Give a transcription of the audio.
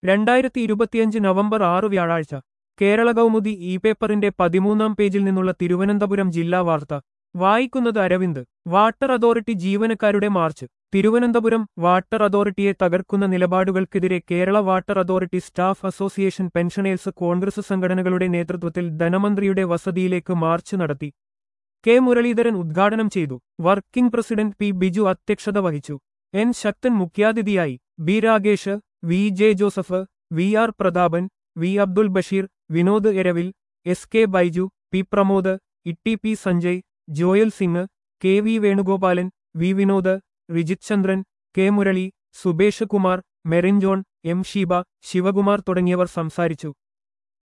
രണ്ടായിരത്തി ഇരുപത്തിയഞ്ച് നവംബർ ആറ് വ്യാഴാഴ്ച കേരള കൗമുദി ഇ പേപ്പറിന്റെ പതിമൂന്നാം പേജിൽ നിന്നുള്ള തിരുവനന്തപുരം ജില്ലാ വാർത്ത വായിക്കുന്നത് അരവിന്ദ് വാട്ടർ അതോറിറ്റി ജീവനക്കാരുടെ മാർച്ച് തിരുവനന്തപുരം വാട്ടർ അതോറിറ്റിയെ തകർക്കുന്ന നിലപാടുകൾക്കെതിരെ Kerala water authority staff association pensioners congress സംഘടനകളുടെ നേതൃത്വത്തിൽ ധനമന്ത്രിയുടെ വസതിയിലേക്ക് മാർച്ച് നടത്തി കെ മുരളീധരൻ ഉദ്ഘാടനം ചെയ്തു വർക്കിംഗ് പ്രസിഡന്റ് പി ബിജു അധ്യക്ഷത വഹിച്ചു എൻ ശക്തൻ മുഖ്യാതിഥിയായി B Ragesh V J Joseph V R Prathapan V Abdul Basheer Vinod Eravil S K Baiju P Pramod Itty P Sanjay Joel Singh K V Venugopalan V Vinod Rijith Chandran K Murali Subesh Kumar Merin John M Sheeba Sivakumar തുടങ്ങിയവർ സംസാരിച്ചു